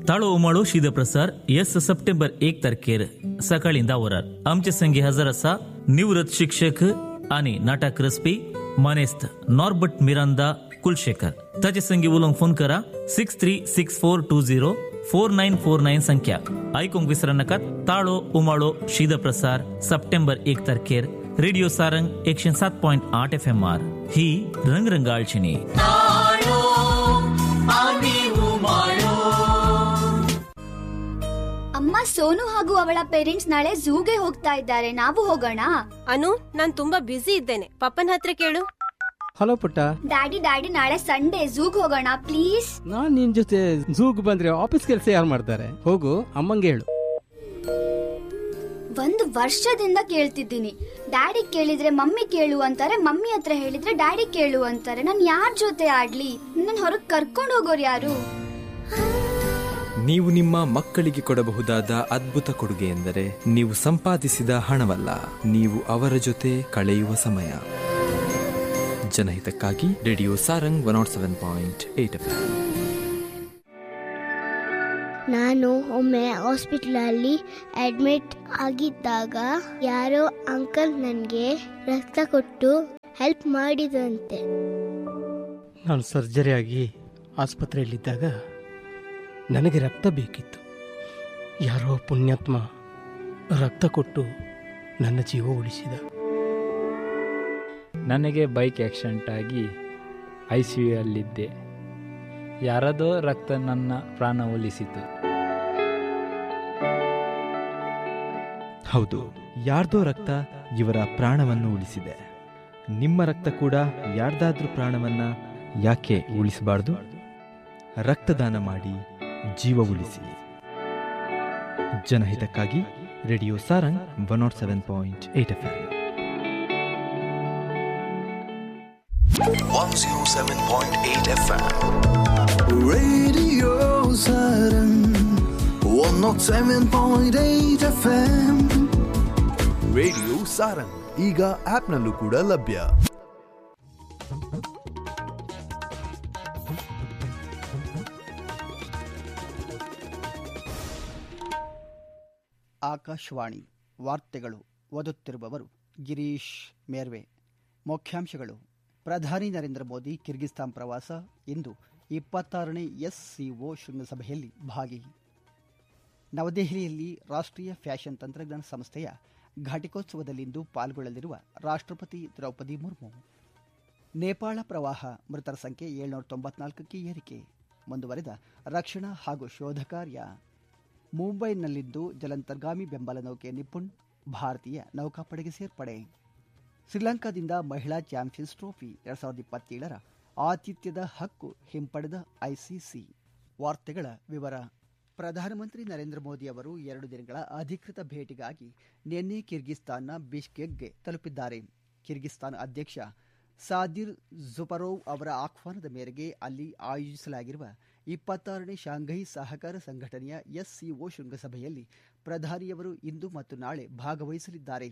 ताळो उमाळो शीद प्रसार yes September एक तारखेर सकाळी धा वरार आमचे संगी हजर आसा निवृत्त शिक्षक आणि नाटक रचपी मानेस्त नॉर्बर्ट मिरांदा कुलशेखर ताचे संगी उलोवंक फोन करा six three six four two zero four nine four nine संख्या ऐकूंक विसरा नाकात ताळो उमाळो शीद प्रसार सप्टेंबर एक तारखेर रेडिओ सारंग एकशे सात पॉइंट आठ एफ एम आर ही रंगरंगाळचिणी ಅಮ್ಮ ಸೋನು ಹಾಗೂ ಅವಳ ಪೇರೆಂಟ್ಸ್ ನಾಳೆ ಝೂಗೆ ಹೋಗ್ತಾ ಇದ್ದಾರೆ ನಾವು ಹೋಗೋಣ ಅನು ನಾನ್ ತುಂಬಾ ಬ್ಯುಸಿ ಇದ್ದೇನೆ ಪಪ್ಪನ ಹತ್ರ ಕೇಳು ಹಲೋ ಪುಟ್ಟ ಡ್ಯಾಡಿ ಡ್ಯಾಡಿ ನಾಳೆ ಸಂಡೇ ಝೂಗ್ ಹೋಗೋಣ ಪ್ಲೀಸ್ ನಾನ್ ನಿನ್ ಜೊತೆ ಝೂಗ್ ಬಂದ್ರೆ ಆಫೀಸ್ ಕೆಲಸ ಯಾರು ಮಾಡ್ತಾರೆ ಹೋಗು ಅಮ್ಮಂಗೆ ಹೇಳು ಒಂದು ವರ್ಷದಿಂದ ಕೇಳ್ತಿದ್ದೀನಿ ಡ್ಯಾಡಿ ಕೇಳಿದ್ರೆ ಮಮ್ಮಿ ಕೇಳು ಅಂತಾರೆ ಮಮ್ಮಿ ಹತ್ರ ಹೇಳಿದ್ರೆ ಡ್ಯಾಡಿ ಕೇಳು ಅಂತಾರೆ ನಾನ್ ಯಾರ್ ಜೊತೆ ಆಡ್ಲಿ ನನ್ ಹೊರಗ್ ಕರ್ಕೊಂಡ್ ಹೋಗೋರು ಯಾರು ನೀವು ನಿಮ್ಮ ಮಕ್ಕಳಿಗೆ ಕೊಡಬಹುದಾದ ಅದ್ಭುತ ಕೊಡುಗೆ ಎಂದರೆ ನೀವು ಸಂಪಾದಿಸಿದ ಹಣವಲ್ಲ ನೀವು ಅವರ ಜೊತೆ ಕಳೆಯುವ ಸಮಯ ಜನಹಿತಕ್ಕಾಗಿ radio Sarang one naught seven point eight F ನಾನು ಒಮ್ಮೆ ಹಾಸ್ಪಿಟ್ಲಲ್ಲಿ ಅಡ್ಮಿಟ್ ಆಗಿದ್ದಾಗ ಯಾರೋ ಅಂಕಲ್ ನನಗೆ ರಕ್ತ ಕೊಟ್ಟು ಹೆಲ್ಪ್ ಮಾಡಿದಂತೆ ನಾನು ಸರ್ಜರಿ ಆಗಿ ಆಸ್ಪತ್ರೆಯಲ್ಲಿದ್ದಾಗ ನನಗೆ ರಕ್ತ ಬೇಕಿತ್ತು ಯಾರೋ ಪುಣ್ಯಾತ್ಮ ರಕ್ತ ಕೊಟ್ಟು ನನ್ನ ಜೀವ ಉಳಿಸಿದ ನನಗೆ ಬೈಕ್ ಆಕ್ಸಿಡೆಂಟ್ ಆಗಿ ಐ ಸಿ ಯುಯಲ್ಲಿದ್ದೆ ಯಾರದೋ ರಕ್ತ ನನ್ನ ಪ್ರಾಣ ಉಳಿಸಿತು ಹೌದು ಯಾರ್ದೋ ರಕ್ತ ಇವರ ಪ್ರಾಣವನ್ನು ಉಳಿಸಿದೆ ನಿಮ್ಮ ರಕ್ತ ಕೂಡ ಯಾರ್ದಾದ್ರೂ ಪ್ರಾಣವನ್ನ ಯಾಕೆ ಉಳಿಸಬಾರ್ದು ರಕ್ತದಾನ ಮಾಡಿ ಜೀವ ಉಳಿಸಿ ಜನಹಿತಕ್ಕಾಗಿ radio Sarang one naught seven point eight F 107.8 FM. Radio Saturn. 107.8 FM. Radio Sarang ಈಗ ಆಪ್ನಲ್ಲೂ ಕೂಡ ಲಭ್ಯ ಆಕಾಶವಾಣಿ ವಾರ್ತೆಗಳು ಓದುತ್ತಿರುವವರು ಗಿರೀಶ್ ಮೇರ್ವೆ ಮುಖ್ಯಾಂಶಗಳು ಪ್ರಧಾನಿ ನರೇಂದ್ರ ಮೋದಿ ಕಿರ್ಗಿಸ್ತಾನ್ ಪ್ರವಾಸ ಇಂದು ಇಪ್ಪತ್ತಾರನೇ ಎಸ್ಸಿಒ ಶೃಂಗಸಭೆಯಲ್ಲಿ ಭಾಗಿ ನವದೆಹಲಿಯಲ್ಲಿ ರಾಷ್ಟ್ರೀಯ ಫ್ಯಾಷನ್ ತಂತ್ರಜ್ಞಾನ ಸಂಸ್ಥೆಯ ಘಟಿಕೋತ್ಸವದಲ್ಲಿಂದು ಪಾಲ್ಗೊಳ್ಳಲಿರುವ ರಾಷ್ಟ್ರಪತಿ ದ್ರೌಪದಿ ಮುರ್ಮು ನೇಪಾಳ ಪ್ರವಾಹ ಮೃತರ ಸಂಖ್ಯೆ ಏಳ್ನೂರ ತೊಂಬತ್ನಾಲ್ಕಕ್ಕೆ ಏರಿಕೆ ಮುಂದುವರೆದ ರಕ್ಷಣಾ ಹಾಗೂ ಶೋಧ ಕಾರ್ಯ ಮುಂಬೈನಲ್ಲಿಂದು ಜಲಂತರ್ಗಾಮಿ ಬೆಂಬಲ ನೌಕೆ ನಿಪುಣ್ ಭಾರತೀಯ ನೌಕಾಪಡೆಗೆ ಸೇರ್ಪಡೆ ಶ್ರೀಲಂಕಾದಿಂದ ಮಹಿಳಾ ಚಾಂಪಿಯನ್ಸ್ ಟ್ರೋಫಿ ಎರಡ್ ಸಾವಿರದ ಇಪ್ಪತ್ತೇಳರ ಆತಿಥ್ಯದ ಹಕ್ಕು ಹಿಂಪಡೆದ ಐಸಿಸಿ ವಾರ್ತೆಗಳ ವಿವರ ಪ್ರಧಾನಮಂತ್ರಿ ನರೇಂದ್ರ ಮೋದಿ ಅವರು ಎರಡು ದಿನಗಳ ಅಧಿಕೃತ ಭೇಟಿಗಾಗಿ ನಿನ್ನೆ ಕಿರ್ಗಿಸ್ತಾನ್ನ ಬಿಷ್ಕೆಕ್ಗೆ ತಲುಪಿದ್ದಾರೆ ಕಿರ್ಗಿಸ್ತಾನ್ ಅಧ್ಯಕ್ಷ ಸಾದಿರ್ ಜುಪರೋವ್ ಅವರ ಆಹ್ವಾನದ ಮೇರೆಗೆ ಅಲ್ಲಿ ಆಯೋಜಿಸಲಾಗಿರುವ ಇಪ್ಪತ್ತಾರನೇ ಶಾಂಘೈ ಸಹಕಾರ ಸಂಘಟನೆಯ ಎಸ್ಸಿಒ ಶೃಂಗಸಭೆಯಲ್ಲಿ ಪ್ರಧಾನಿಯವರು ಇಂದು ಮತ್ತು ನಾಳೆ ಭಾಗವಹಿಸಲಿದ್ದಾರೆ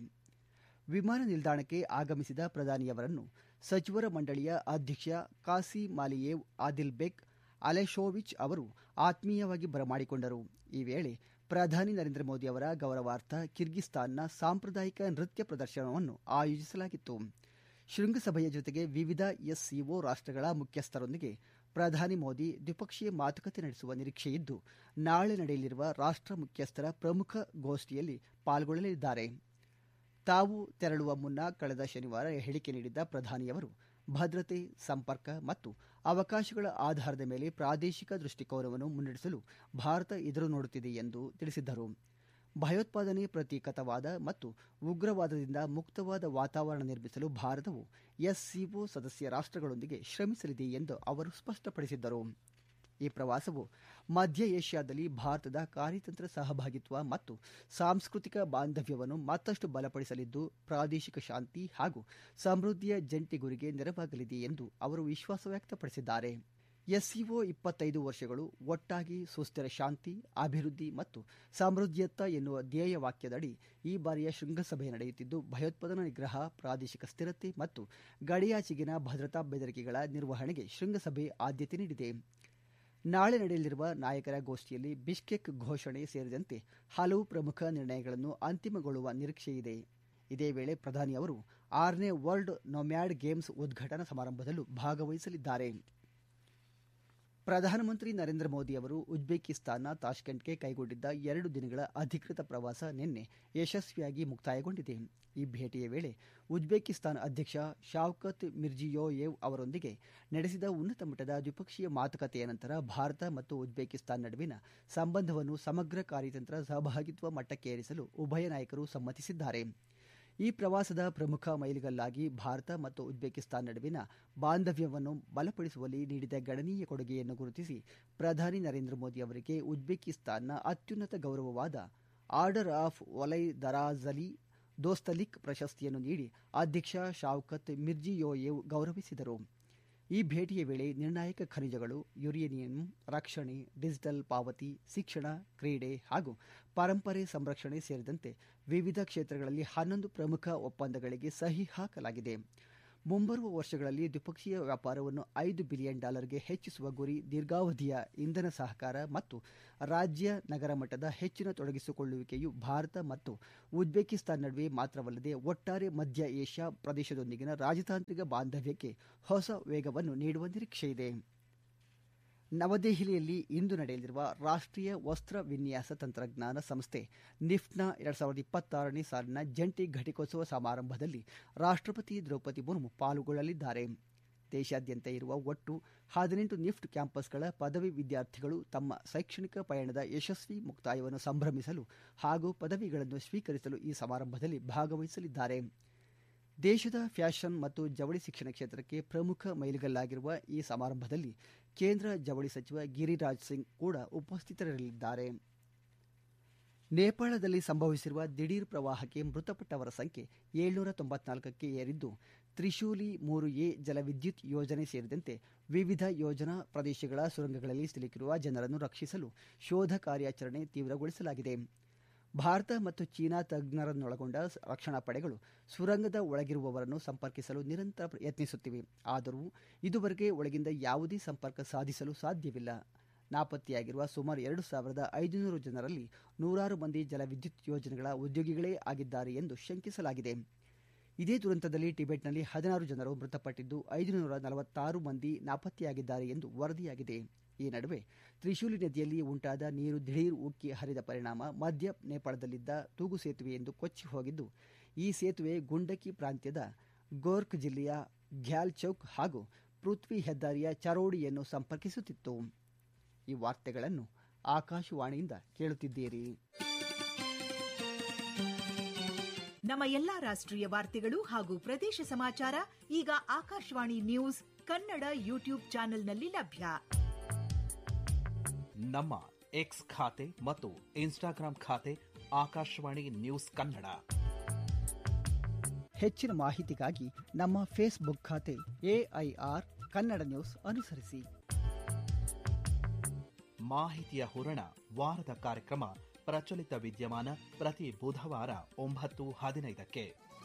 ವಿಮಾನ ನಿಲ್ದಾಣಕ್ಕೆ ಆಗಮಿಸಿದ ಪ್ರಧಾನಿಯವರನ್ನು ಸಚಿವರ ಮಂಡಳಿಯ ಅಧ್ಯಕ್ಷ ಕಾಸಿ ಮಾಲಿಯೇವ್ ಆದಿಲ್ ಬೆಕ್ ಅಲೆಶೋವಿಚ್ ಅವರು ಆತ್ಮೀಯವಾಗಿ ಬರಮಾಡಿಕೊಂಡರು ಈ ವೇಳೆ ಪ್ರಧಾನಿ ನರೇಂದ್ರ ಮೋದಿ ಅವರ ಗೌರವಾರ್ಥ ಕಿರ್ಗಿಸ್ತಾನ್ನ ಸಾಂಪ್ರದಾಯಿಕ ನೃತ್ಯ ಪ್ರದರ್ಶನವನ್ನು ಆಯೋಜಿಸಲಾಗಿತ್ತು ಶೃಂಗಸಭೆಯ ಜೊತೆಗೆ ವಿವಿಧ ಎಸ್ಸಿಒ ರಾಷ್ಟ್ರಗಳ ಮುಖ್ಯಸ್ಥರೊಂದಿಗೆ ಪ್ರಧಾನಿ ಮೋದಿ ದ್ವಿಪಕ್ಷೀಯ ಮಾತುಕತೆ ನಡೆಸುವ ನಿರೀಕ್ಷೆಯಿದ್ದು ನಾಳೆ ನಡೆಯಲಿರುವ ರಾಷ್ಟ್ರ ಮುಖ್ಯಸ್ಥರ ಪ್ರಮುಖ ಗೋಷ್ಠಿಯಲ್ಲಿ ಪಾಲ್ಗೊಳ್ಳಲಿದ್ದಾರೆ ತಾವು ತೆರಳುವ ಮುನ್ನ ಕಳೆದ ಶನಿವಾರ ಹೇಳಿಕೆ ನೀಡಿದ್ದ ಪ್ರಧಾನಿಯವರು ಭದ್ರತೆ ಸಂಪರ್ಕ ಮತ್ತು ಅವಕಾಶಗಳ ಆಧಾರದ ಮೇಲೆ ಪ್ರಾದೇಶಿಕ ದೃಷ್ಟಿಕೋನವನ್ನು ಮುನ್ನಡೆಸಲು ಭಾರತ ಎದುರು ನೋಡುತ್ತಿದೆ ಎಂದು ತಿಳಿಸಿದ್ದರು ಭಯೋತ್ಪಾದನೆ ಪ್ರತೀಕತವಾದ ಮತ್ತು ಉಗ್ರವಾದದಿಂದ ಮುಕ್ತವಾದ ವಾತಾವರಣ ನಿರ್ಮಿಸಲು ಭಾರತವು ಎಸ್ಸಿಒ ಸದಸ್ಯ ರಾಷ್ಟ್ರಗಳೊಂದಿಗೆ ಶ್ರಮಿಸಲಿದೆ ಎಂದು ಅವರು ಸ್ಪಷ್ಟಪಡಿಸಿದ್ದರು ಈ ಪ್ರವಾಸವು ಮಧ್ಯ ಏಷ್ಯಾದಲ್ಲಿ ಭಾರತದ ಕಾರ್ಯತಂತ್ರ ಸಹಭಾಗಿತ್ವ ಮತ್ತು ಸಾಂಸ್ಕೃತಿಕ ಬಾಂಧವ್ಯವನ್ನು ಮತ್ತಷ್ಟು ಬಲಪಡಿಸಲಿದ್ದು ಪ್ರಾದೇಶಿಕ ಶಾಂತಿ ಹಾಗೂ ಸಮೃದ್ಧಿಯ ಜಂಟಿ ಗುರಿಗೆ ನೆರವಾಗಲಿದೆ ಎಂದು ಅವರು ವಿಶ್ವಾಸ ವ್ಯಕ್ತಪಡಿಸಿದ್ದಾರೆ ಎಸ್ಸಿಒ ಇಪ್ಪತ್ತೈದು ವರ್ಷಗಳು ಒಟ್ಟಾಗಿ ಸುಸ್ಥಿರ ಶಾಂತಿ ಅಭಿವೃದ್ಧಿ ಮತ್ತು ಸಮೃದ್ಧಿಯತ್ತ ಎನ್ನುವ ಧ್ಯೇಯ ವಾಕ್ಯದಡಿ ಈ ಬಾರಿಯ ಶೃಂಗಸಭೆ ನಡೆಯುತ್ತಿದ್ದು ಭಯೋತ್ಪಾದನಾ ನಿಗ್ರಹ ಪ್ರಾದೇಶಿಕ ಸ್ಥಿರತೆ ಮತ್ತು ಗಡಿಯಾಚೆಗಿನ ಭದ್ರತಾ ಬೆದರಿಕೆಗಳ ನಿರ್ವಹಣೆಗೆ ಶೃಂಗಸಭೆ ಆದ್ಯತೆ ನೀಡಿದೆ ನಾಳೆ ನಡೆಯಲಿರುವ ನಾಯಕರ ಗೋಷ್ಠಿಯಲ್ಲಿ ಬಿಷ್ಕೆಕ್ ಘೋಷಣೆ ಸೇರಿದಂತೆ ಹಲವು ಪ್ರಮುಖ ನಿರ್ಣಯಗಳನ್ನು ಅಂತಿಮಗೊಳ್ಳುವ ನಿರೀಕ್ಷೆಯಿದೆ ಇದೇ ವೇಳೆ ಪ್ರಧಾನಿ ಅವರು ಆರನೇ ವರ್ಲ್ಡ್ ನೊಮ್ಯಾಡ್ ಗೇಮ್ಸ್ ಉದ್ಘಾಟನಾ ಸಮಾರಂಭದಲ್ಲೂ ಭಾಗವಹಿಸಲಿದ್ದಾರೆ ಪ್ರಧಾನಮಂತ್ರಿ ನರೇಂದ್ರ ಮೋದಿ ಅವರು ಉಜ್ಬೇಕಿಸ್ತಾನ್ನ ತಾಷ್ಕೆಂಟ್ಗೆ ಕೈಗೊಂಡಿದ್ದ ಎರಡು ದಿನಗಳ ಅಧಿಕೃತ ಪ್ರವಾಸ ನಿನ್ನೆ ಯಶಸ್ವಿಯಾಗಿ ಮುಕ್ತಾಯಗೊಂಡಿದೆ ಈ ಭೇಟಿಯ ವೇಳೆ ಉಜ್ಬೇಕಿಸ್ತಾನ್ ಅಧ್ಯಕ್ಷ ಶಾವ್ಕತ್ ಮಿರ್ಜಿಯೋಯೇವ್ ಅವರೊಂದಿಗೆ ನಡೆಸಿದ ಉನ್ನತ ಮಟ್ಟದ ದ್ವಿಪಕ್ಷೀಯ ಮಾತುಕತೆಯ ನಂತರ ಭಾರತ ಮತ್ತು ಉಜ್ಬೇಕಿಸ್ತಾನ್ ನಡುವಿನ ಸಂಬಂಧವನ್ನು ಸಮಗ್ರ ಕಾರ್ಯತಂತ್ರ ಸಹಭಾಗಿತ್ವ ಮಟ್ಟಕ್ಕೇರಿಸಲು ಉಭಯ ನಾಯಕರು ಸಮ್ಮತಿಸಿದ್ದಾರೆ ಈ ಪ್ರವಾಸದ ಪ್ರಮುಖ ಮೈಲಿಗಲ್ಲಾಗಿ ಭಾರತ ಮತ್ತು ಉಜ್ಬೇಕಿಸ್ತಾನ್ ನಡುವಿನ ಬಾಂಧವ್ಯವನ್ನು ಬಲಪಡಿಸುವಲ್ಲಿ ನೀಡಿದ ಗಣನೀಯ ಕೊಡುಗೆಯನ್ನು ಗುರುತಿಸಿ ಪ್ರಧಾನಿ ನರೇಂದ್ರ ಮೋದಿ ಅವರಿಗೆ ಉಜ್ಬೇಕಿಸ್ತಾನ್ನ ಅತ್ಯುನ್ನತ ಗೌರವವಾದ ಆರ್ಡರ್ ಆಫ್ ಒಲೈ ದರಾಜಲಿ ದೋಸ್ತಲಿಕ್ ಪ್ರಶಸ್ತಿಯನ್ನು ನೀಡಿ ಅಧ್ಯಕ್ಷ ಶಾವ್ಕತ್ ಮಿರ್ಜಿಯೋಯೇವ್ ಗೌರವಿಸಿದರು ಈ ಭೇಟಿಯ ವೇಳೆ ನಿರ್ಣಾಯಕ ಖನಿಜಗಳು ಯುರೇನಿಯಂ ರಕ್ಷಣೆ ಡಿಜಿಟಲ್ ಪಾವತಿ ಶಿಕ್ಷಣ ಕ್ರೀಡೆ ಹಾಗೂ ಪರಂಪರೆ ಸಂರಕ್ಷಣೆ ಸೇರಿದಂತೆ ವಿವಿಧ ಕ್ಷೇತ್ರಗಳಲ್ಲಿ ಹನ್ನೊಂದು ಪ್ರಮುಖ ಒಪ್ಪಂದಗಳಿಗೆ ಸಹಿ ಹಾಕಲಾಗಿದೆ ಮುಂಬರುವ ವರ್ಷಗಳಲ್ಲಿ ದ್ವಿಪಕ್ಷೀಯ ವ್ಯಾಪಾರವನ್ನು ಐದು ಬಿಲಿಯನ್ ಡಾಲರ್ಗೆ ಹೆಚ್ಚಿಸುವ ಗುರಿ ದೀರ್ಘಾವಧಿಯ ಇಂಧನ ಸಹಕಾರ ಮತ್ತು ರಾಜ್ಯ ನಗರ ಮಟ್ಟದ ಹೆಚ್ಚಿನ ತೊಡಗಿಸಿಕೊಳ್ಳುವಿಕೆಯು ಭಾರತ ಮತ್ತು ಉಜ್ಬೇಕಿಸ್ತಾನ್ ನಡುವೆ ಮಾತ್ರವಲ್ಲದೆ ಒಟ್ಟಾರೆ ಮಧ್ಯ ಏಷ್ಯಾ ಪ್ರದೇಶದೊಂದಿಗಿನ ರಾಜತಾಂತ್ರಿಕ ಬಾಂಧವ್ಯಕ್ಕೆ ಹೊಸ ವೇಗವನ್ನು ನೀಡುವ ನಿರೀಕ್ಷೆಯಿದೆ ನವದೆಹಲಿಯಲ್ಲಿ ಇಂದು ನಡೆಯಲಿರುವ ರಾಷ್ಟ್ರೀಯ ವಸ್ತ್ರ ವಿನ್ಯಾಸ ತಂತ್ರಜ್ಞಾನ ಸಂಸ್ಥೆ ನಿಫ್ಟ್ನ ಎರಡ್ ಸಾವಿರದ ಇಪ್ಪತ್ತಾರನೇ ಸಾಲಿನ ಜಂಟಿ ಘಟಿಕೋತ್ಸವ ಸಮಾರಂಭದಲ್ಲಿ ರಾಷ್ಟ್ರಪತಿ ದ್ರೌಪದಿ ಮುರ್ಮು ಪಾಲ್ಗೊಳ್ಳಲಿದ್ದಾರೆ ದೇಶಾದ್ಯಂತ ಇರುವ ಒಟ್ಟು ಹದಿನೆಂಟು ನಿಫ್ಟ್ ಕ್ಯಾಂಪಸ್ಗಳ ಪದವಿ ವಿದ್ಯಾರ್ಥಿಗಳು ತಮ್ಮ ಶೈಕ್ಷಣಿಕ ಪಯಣದ ಯಶಸ್ವಿ ಮುಕ್ತಾಯವನ್ನು ಸಂಭ್ರಮಿಸಲು ಹಾಗೂ ಪದವಿಗಳನ್ನು ಸ್ವೀಕರಿಸಲು ಈ ಸಮಾರಂಭದಲ್ಲಿ ಭಾಗವಹಿಸಲಿದ್ದಾರೆ ದೇಶದ ಫ್ಯಾಷನ್ ಮತ್ತು ಜವಳಿ ಶಿಕ್ಷಣ ಕ್ಷೇತ್ರಕ್ಕೆ ಪ್ರಮುಖ ಮೈಲಿಗಲ್ಲಾಗಿರುವ ಈ ಸಮಾರಂಭದಲ್ಲಿ ಕೇಂದ್ರ ಜವಳಿ ಸಚಿವ ಗಿರಿರಾಜ್ ಸಿಂಗ್ ಕೂಡ ಉಪಸ್ಥಿತರಿರಲಿದ್ದಾರೆ ನೇಪಾಳದಲ್ಲಿ ಸಂಭವಿಸಿರುವ ದಿಢೀರ್ ಪ್ರವಾಹಕ್ಕೆ ಮೃತಪಟ್ಟವರ ಸಂಖ್ಯೆ ಏಳ್ನೂರ ತೊಂಬತ್ನಾಲ್ಕಕ್ಕೆ ಏರಿದ್ದು ತ್ರಿಶೂಲಿ ಮೂರು ಎ ಜಲವಿದ್ಯುತ್ ಯೋಜನೆ ಸೇರಿದಂತೆ ವಿವಿಧ ಯೋಜನಾ ಪ್ರದೇಶಗಳ ಸುರಂಗಗಳಲ್ಲಿ ಸಿಲುಕಿರುವ ಜನರನ್ನು ರಕ್ಷಿಸಲು ಶೋಧ ಕಾರ್ಯಾಚರಣೆ ತೀವ್ರಗೊಳಿಸಲಾಗಿದೆ ಭಾರತ ಮತ್ತು ಚೀನಾ ತಜ್ಞರನ್ನೊಳಗೊಂಡ ರಕ್ಷಣಾ ಪಡೆಗಳು ಸುರಂಗದ ಒಳಗಿರುವವರನ್ನು ಸಂಪರ್ಕಿಸಲು ನಿರಂತರ ಯತ್ನಿಸುತ್ತಿವೆ ಆದರೂ ಇದುವರೆಗೆ ಒಳಗಿಂದ ಯಾವುದೇ ಸಂಪರ್ಕ ಸಾಧಿಸಲು ಸಾಧ್ಯವಿಲ್ಲ ನಾಪತ್ತೆಯಾಗಿರುವ ಸುಮಾರು ಎರಡು ಸಾವಿರದ ಐದುನೂರು ಜನರಲ್ಲಿ ನೂರಾರು ಮಂದಿ ಜಲವಿದ್ಯುತ್ ಯೋಜನೆಗಳ ಉದ್ಯೋಗಿಗಳೇ ಆಗಿದ್ದಾರೆ ಎಂದು ಶಂಕಿಸಲಾಗಿದೆ ಇದೇ ದುರಂತದಲ್ಲಿ ಟಿಬೆಟ್ನಲ್ಲಿ ಹದಿನಾರು ಜನರು ಮೃತಪಟ್ಟಿದ್ದು ಐದುನೂರ ನಲವತ್ತಾರು ಮಂದಿ ನಾಪತ್ತೆಯಾಗಿದ್ದಾರೆ ಎಂದು ವರದಿಯಾಗಿದೆ ಈ ನಡುವೆ ತ್ರಿಶೂಲಿ ನದಿಯಲ್ಲಿ ಉಂಟಾದ ನೀರು ದಿಢೀರ್ ಉಕ್ಕಿ ಹರಿದ ಪರಿಣಾಮ ಮಧ್ಯ ನೇಪಾಳದಲ್ಲಿದ್ದ ತೂಗು ಸೇತುವೆ ಎಂದು ಕೊಚ್ಚಿ ಹೋಗಿದ್ದು ಈ ಸೇತುವೆ ಗುಂಡಕಿ ಪ್ರಾಂತ್ಯದ ಗೋರ್ಖ್ ಜಿಲ್ಲೆಯ ಘ್ಯಾಲ್ ಚೌಕ್ ಹಾಗೂ ಪೃಥ್ವಿ ಹೆದ್ದಾರಿಯ ಚರೋಡಿಯನ್ನು ಸಂಪರ್ಕಿಸುತ್ತಿತ್ತು ಈ ವಾರ್ತೆಗಳನ್ನು ಆಕಾಶವಾಣಿಯಿಂದ ಕೇಳುತ್ತಿದ್ದೀರಿ ನಮ್ಮ ಎಲ್ಲಾ ರಾಷ್ಟ್ರೀಯ ವಾರ್ತೆಗಳು ಹಾಗೂ ಪ್ರದೇಶ ಸಮಾಚಾರ ಈಗ ಆಕಾಶವಾಣಿ ನ್ಯೂಸ್ ಕನ್ನಡ ಯೂಟ್ಯೂಬ್ ಚಾನೆಲ್ನಲ್ಲಿ ಲಭ್ಯ ನಮ್ಮ ಎಕ್ಸ್ ಖಾತೆ ಮತ್ತು ಇನ್ಸ್ಟಾಗ್ರಾಂ ಖಾತೆ ಆಕಾಶವಾಣಿ ನ್ಯೂಸ್ ಕನ್ನಡ ಹೆಚ್ಚಿನ ಮಾಹಿತಿಗಾಗಿ ನಮ್ಮ ಫೇಸ್ಬುಕ್ ಖಾತೆ ಎಐಆರ್ ಕನ್ನಡ ನ್ಯೂಸ್ ಅನುಸರಿಸಿ ಮಾಹಿತಿಯ ಹೂರಣ ವಾರದ ಕಾರ್ಯಕ್ರಮ ಪ್ರಚಲಿತ ವಿದ್ಯಮಾನ ಪ್ರತಿ ಬುಧವಾರ ಒಂಬತ್ತು ಹದಿನೈದಕ್ಕೆ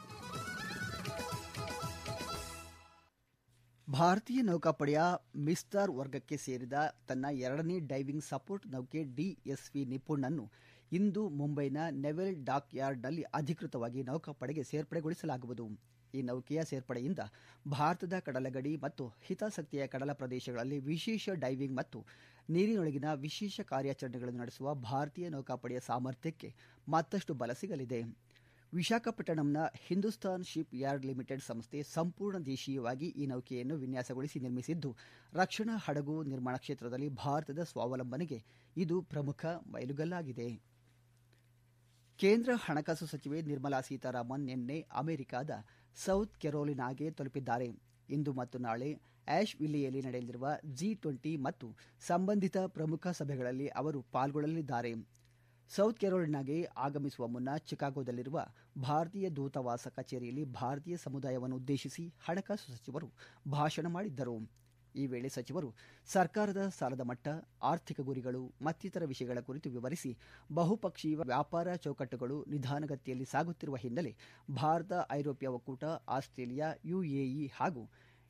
ಭಾರತೀಯ ನೌಕಾಪಡೆಯ ಮಿಸ್ತಾರ್ ವರ್ಗಕ್ಕೆ ಸೇರಿದ ತನ್ನ ಎರಡನೇ ಡೈವಿಂಗ್ ಸಪೋರ್ಟ್ ನೌಕೆ ಡಿಎಸ್ವಿ ನಿಪುಣನ್ನು ಇಂದು ಮುಂಬೈನ ನೆವೆಲ್ ಡಾಕ್ ಯಾರ್ಡ್ನಲ್ಲಿ ಅಧಿಕೃತವಾಗಿ ನೌಕಾಪಡೆಗೆ ಸೇರ್ಪಡೆಗೊಳಿಸಲಾಗುವುದು ಈ ನೌಕೆಯ ಸೇರ್ಪಡೆಯಿಂದ ಭಾರತದ ಕಡಲಗಡಿ ಮತ್ತು ಹಿತಾಸಕ್ತಿಯ ಕಡಲ ಪ್ರದೇಶಗಳಲ್ಲಿ ವಿಶೇಷ ಡೈವಿಂಗ್ ಮತ್ತು ನೀರಿನೊಳಗಿನ ವಿಶೇಷ ಕಾರ್ಯಾಚರಣೆಗಳನ್ನು ನಡೆಸುವ ಭಾರತೀಯ ನೌಕಾಪಡೆಯ ಸಾಮರ್ಥ್ಯಕ್ಕೆ ಮತ್ತಷ್ಟು ಬಲ ಸಿಗಲಿದೆ ವಿಶಾಖಪಟ್ಟಣಂನ ಹಿಂದೂಸ್ತಾನ್ ಶಿಪ್ ಯಾರ್ಡ್ ಲಿಮಿಟೆಡ್ ಸಂಸ್ಥೆ ಸಂಪೂರ್ಣ ದೇಶೀಯವಾಗಿ ಈ ನೌಕೆಯನ್ನು ವಿನ್ಯಾಸಗೊಳಿಸಿ ನಿರ್ಮಿಸಿದ್ದು ರಕ್ಷಣಾ ಹಡಗು ನಿರ್ಮಾಣ ಕ್ಷೇತ್ರದಲ್ಲಿ ಭಾರತದ ಸ್ವಾವಲಂಬನೆಗೆ ಇದು ಪ್ರಮುಖ ಮೈಲುಗಲ್ಲಾಗಿದೆ ಕೇಂದ್ರ ಹಣಕಾಸು ಸಚಿವೆ ನಿರ್ಮಲಾ ಸೀತಾರಾಮನ್ ನಿನ್ನೆ ಅಮೆರಿಕದ ಸೌತ್ ಕೆರೋಲಿನಾಗೆ ತಲುಪಿದ್ದಾರೆ ಇಂದು ಮತ್ತು ನಾಳೆ ಆಶ್ ವಿಲ್ಲಿಯಲ್ಲಿ ನಡೆಯಲಿರುವ ಜಿ ಟ್ವೆಂಟಿ ಮತ್ತು ಸಂಬಂಧಿತ ಪ್ರಮುಖ ಸಭೆಗಳಲ್ಲಿ ಅವರು ಪಾಲ್ಗೊಳ್ಳಲಿದ್ದಾರೆ ಸೌತ್ ಕೆರೋಲಿನಾಗೆ ಆಗಮಿಸುವ ಮುನ್ನ ಚಿಕಾಗೋದಲ್ಲಿರುವ ಭಾರತೀಯ ದೂತಾವಾಸ ಕಚೇರಿಯಲ್ಲಿ ಭಾರತೀಯ ಸಮುದಾಯವನ್ನು ಉದ್ದೇಶಿಸಿ ಹಣಕಾಸು ಸಚಿವರು ಭಾಷಣ ಮಾಡಿದ್ದರು ಈ ವೇಳೆ ಸಚಿವರು ಸರ್ಕಾರದ ಸಾಲದ ಮಟ್ಟ ಆರ್ಥಿಕ ಗುರಿಗಳು ಮತ್ತಿತರ ವಿಷಯಗಳ ಕುರಿತು ವಿವರಿಸಿ ಬಹುಪಕ್ಷೀಯ ವ್ಯಾಪಾರ ಚೌಕಟ್ಟುಗಳು ನಿಧಾನಗತಿಯಲ್ಲಿ ಸಾಗುತ್ತಿರುವ ಹಿನ್ನೆಲೆ ಭಾರತ ಐರೋಪ್ಯ ಒಕ್ಕೂಟ ಆಸ್ಟ್ರೇಲಿಯಾ ಯುಎಇ ಹಾಗೂ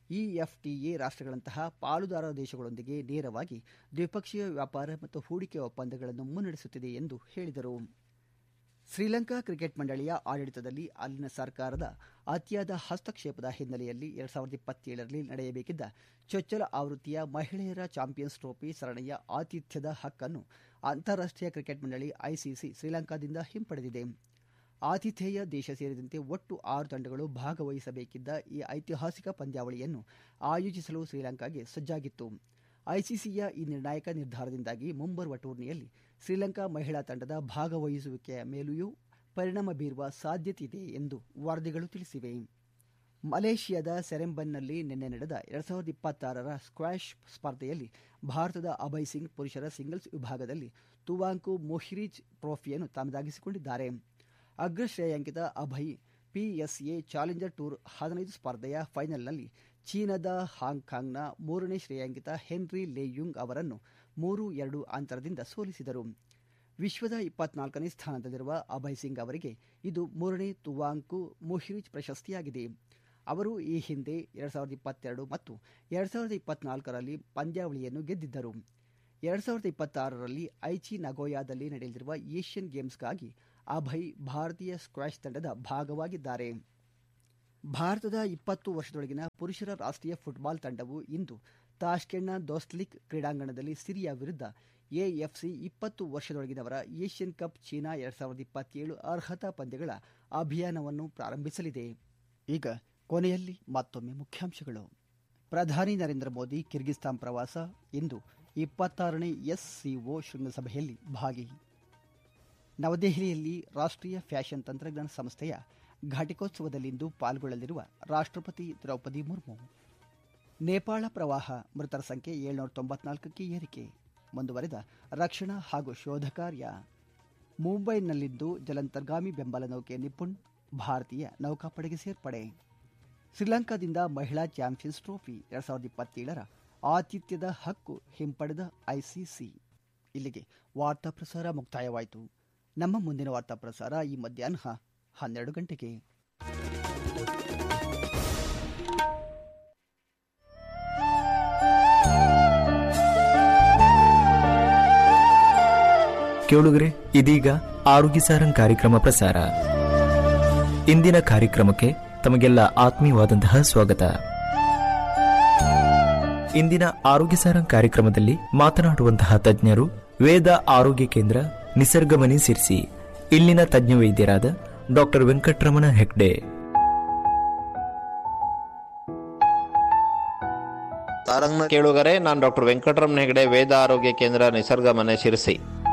ಇಎಫ್ಟಿಎ ರಾಷ್ಟ್ರಗಳಂತಹ ಪಾಲುದಾರ ದೇಶಗಳೊಂದಿಗೆ ನೇರವಾಗಿ ದ್ವಿಪಕ್ಷೀಯ ವ್ಯಾಪಾರ ಮತ್ತು ಹೂಡಿಕೆ ಒಪ್ಪಂದಗಳನ್ನು ಮುನ್ನಡೆಸುತ್ತಿದೆ ಎಂದು ಹೇಳಿದರು ಶ್ರೀಲಂಕಾ ಕ್ರಿಕೆಟ್ ಮಂಡಳಿಯ ಆಡಳಿತದಲ್ಲಿ ಅಲ್ಲಿನ ಸರ್ಕಾರದ ಅತಿಯಾದ ಹಸ್ತಕ್ಷೇಪದ ಹಿನ್ನೆಲೆಯಲ್ಲಿ ಎರಡ್ ಸಾವಿರದ ಇಪ್ಪತ್ತೇಳರಲ್ಲಿ ನಡೆಯಬೇಕಿದ್ದ ಚೊಚ್ಚಲ ಆವೃತ್ತಿಯ ಮಹಿಳೆಯರ ಚಾಂಪಿಯನ್ಸ್ ಟ್ರೋಫಿ ಸರಣಿಯ ಆತಿಥ್ಯದ ಹಕ್ಕನ್ನು ಅಂತಾರಾಷ್ಟ್ರೀಯ ಕ್ರಿಕೆಟ್ ಮಂಡಳಿ ಐಸಿಸಿ ಶ್ರೀಲಂಕಾದಿಂದ ಹಿಂಪಡೆದಿದೆ ಆತಿಥೇಯ ದೇಶ ಸೇರಿದಂತೆ ಒಟ್ಟು ಆರು ತಂಡಗಳು ಭಾಗವಹಿಸಬೇಕಿದ್ದ ಈ ಐತಿಹಾಸಿಕ ಪಂದ್ಯಾವಳಿಯನ್ನು ಆಯೋಜಿಸಲು ಶ್ರೀಲಂಕಾಗೆ ಸಜ್ಜಾಗಿತ್ತು ಐಸಿಸಿಯ ಈ ನಿರ್ಣಾಯಕ ನಿರ್ಧಾರದಿಂದಾಗಿ ಮುಂಬರುವ ಟೂರ್ನಿಯಲ್ಲಿ ಶ್ರೀಲಂಕಾ ಮಹಿಳಾ ತಂಡದ ಭಾಗವಹಿಸುವಿಕೆಯ ಮೇಲೆಯೂ ಪರಿಣಾಮ ಬೀರುವ ಸಾಧ್ಯತೆಯಿದೆ ಎಂದು ವರದಿಗಳು ತಿಳಿಸಿವೆ ಮಲೇಷಿಯಾದ ಸೆರೆಂಬನ್ನಲ್ಲಿ ನಿನ್ನೆ ನಡೆದ ಎರಡ್ ಸಾವಿರದ ಇಪ್ಪತ್ತಾರರ ಸ್ಕ್ವಾಷ್ ಸ್ಪರ್ಧೆಯಲ್ಲಿ ಭಾರತದ ಅಭಯ್ ಸಿಂಗ್ ಪುರುಷರ ಸಿಂಗಲ್ಸ್ ವಿಭಾಗದಲ್ಲಿ ತುವಾಂಕು ಮೊಹಿರಿಜ್ ಟ್ರೋಫಿಯನ್ನು ತಮ್ಮದಾಗಿಸಿಕೊಂಡಿದ್ದಾರೆ ಅಗ್ರ ಶ್ರೇಯಾಂಕಿತ ಅಭಯ್ ಪಿಎಸ್ಎ ಚಾಲೆಂಜರ್ ಟೂರ್ ಹದಿನೈದು ಸ್ಪರ್ಧೆಯ ಫೈನಲ್ನಲ್ಲಿ ಚೀನಾದ ಹಾಂಗ್ಕಾಂಗ್ನ ಮೂರನೇ ಶ್ರೇಯಾಂಕಿತ ಹೆನ್ರಿ ಲೇಯುಂಗ್ ಅವರನ್ನು ಮೂರು ಎರಡು ಅಂತರದಿಂದ ಸೋಲಿಸಿದರು ವಿಶ್ವದ ಇಪ್ಪತ್ನಾಲ್ಕನೇ ಸ್ಥಾನದಲ್ಲಿರುವ ಅಭಯ್ ಸಿಂಗ್ ಅವರಿಗೆ ಇದು ಮೂರನೇ ತುವಾಂಕು ಮೊಹಿರಿಜ್ ಪ್ರಶಸ್ತಿಯಾಗಿದೆ ಅವರು ಈ ಹಿಂದೆ ಎರಡ್ ಸಾವಿರದ ಇಪ್ಪತ್ತೆರಡು ಮತ್ತು ಎರಡ್ ಸಾವಿರದ ಇಪ್ಪತ್ನಾಲ್ಕರಲ್ಲಿ ಪಂದ್ಯಾವಳಿಯನ್ನು ಗೆದ್ದಿದ್ದರು ಎರಡ್ ಸಾವಿರದ ಇಪ್ಪತ್ತಾರರಲ್ಲಿ ಐಚಿ ನಗೋಯಾದಲ್ಲಿ ನಡೆಯಲಿರುವ ಏಷ್ಯನ್ ಗೇಮ್ಸ್ಗಾಗಿ ಅಭಯ್ ಭಾರತೀಯ ಸ್ಕ್ವಾಷ್ ತಂಡದ ಭಾಗವಾಗಿದ್ದಾರೆ ಭಾರತದ ಇಪ್ಪತ್ತು ವರ್ಷದೊಳಗಿನ ಪುರುಷರ ರಾಷ್ಟ್ರೀಯ ಫುಟ್ಬಾಲ್ ತಂಡವು ಇಂದು ತಾಷ್ಕೆಂಡ್ನ ದೋಸ್ಲಿಕ್ ಕ್ರೀಡಾಂಗಣದಲ್ಲಿ ಸಿರಿಯಾ ವಿರುದ್ಧ ಎಎಫ್ಸಿ ಇಪ್ಪತ್ತು ವರ್ಷದೊಳಗಿನವರ ಏಷ್ಯನ್ ಕಪ್ ಚೀನಾ ಎರಡ್ ಸಾವಿರದ ಇಪ್ಪತ್ತೇಳು ಅರ್ಹತಾ ಪಂದ್ಯಗಳ ಅಭಿಯಾನವನ್ನು ಪ್ರಾರಂಭಿಸಲಿದೆ ಈಗ ಕೊನೆಯಲ್ಲಿ ಮತ್ತೊಮ್ಮೆ ಮುಖ್ಯಾಂಶಗಳು ಪ್ರಧಾನಿ ನರೇಂದ್ರ ಮೋದಿ ಕಿರ್ಗಿಸ್ತಾನ್ ಪ್ರವಾಸ ಇಂದು ಇಪ್ಪತ್ತಾರನೇ ಎಸ್ಸಿಒ ಶೃಂಗಸಭೆಯಲ್ಲಿ ಭಾಗಿ ನವದೆಹಲಿಯಲ್ಲಿ ರಾಷ್ಟ್ರೀಯ ಫ್ಯಾಷನ್ ತಂತ್ರಜ್ಞಾನ ಸಂಸ್ಥೆಯ ಘಟಿಕೋತ್ಸವದಲ್ಲಿಂದು ಪಾಲ್ಗೊಳ್ಳಲಿರುವ ರಾಷ್ಟ್ರಪತಿ ದ್ರೌಪದಿ ಮುರ್ಮು ನೇಪಾಳ ಪ್ರವಾಹ ಮೃತರ ಸಂಖ್ಯೆ ಏಳ್ನೂರ ತೊಂಬತ್ನಾಲ್ಕಕ್ಕೆ ಏರಿಕೆ ಮುಂದುವರೆದ ರಕ್ಷಣಾ ಹಾಗೂ ಶೋಧ ಕಾರ್ಯ ಮುಂಬೈನಲ್ಲಿಂದು ಜಲಂತರ್ಗಾಮಿ ಬೆಂಬಲ ನೌಕೆ ನಿಪುಣ್ ಭಾರತೀಯ ನೌಕಾಪಡೆಗೆ ಸೇರ್ಪಡೆ ಶ್ರೀಲಂಕಾದಿಂದ ಮಹಿಳಾ ಚಾಂಪಿಯನ್ಸ್ ಟ್ರೋಫಿ ಎರಡ್ ಸಾವಿರದ ಇಪ್ಪತ್ತೇಳರ ಆತಿಥ್ಯದ ಹಕ್ಕು ಹಿಂಪಡೆದ ಐಸಿಸಿ ಇಲ್ಲಿಗೆ ವಾರ್ತಾ ಪ್ರಸಾರ ಮುಕ್ತಾಯವಾಯಿತು ನಮ್ಮ ಮುಂದಿನ ವಾರ್ತಾ ಪ್ರಸಾರ ಈ ಮಧ್ಯಾಹ್ನ ಹನ್ನೆರಡು ಗಂಟೆಗೆ ಕೇಳುಗರೆ ಇದೀಗ ಆರೋಗ್ಯ ಸಾರಂಗ್ ಕಾರ್ಯಕ್ರಮ ಪ್ರಸಾರ ಇಂದಿನ ಕಾರ್ಯಕ್ರಮಕ್ಕೆ ತಮಗೆಲ್ಲ ಆತ್ಮೀಯವಾದಂತಹ ಸ್ವಾಗತ ಇಂದಿನ ಆರೋಗ್ಯ ಸಾರಂಗ್ ಕಾರ್ಯಕ್ರಮದಲ್ಲಿ ಮಾತನಾಡುವಂತಹ ತಜ್ಞರು ವೇದ ಆರೋಗ್ಯ ಕೇಂದ್ರ ನಿಸರ್ಗಮನಿ ಸಿರ್ಸಿ ಇಲ್ಲಿನ ತಜ್ಞ ವೈದ್ಯರಾದ ಡಾಕ್ಟರ್ ವೆಂಕಟರಮಣ ಹೆಗ್ಡೆ ಸಾರಂಗ್ನ ಕೇಳುಗರೆ ನಾನು ಡಾಕ್ಟರ್ ವೆಂಕಟರಮಣ ಹೆಗಡೆ ವೇದ ಆರೋಗ್ಯ ಕೇಂದ್ರ ನಿಸರ್ಗ ಮನೆ ಶಿರಸಿ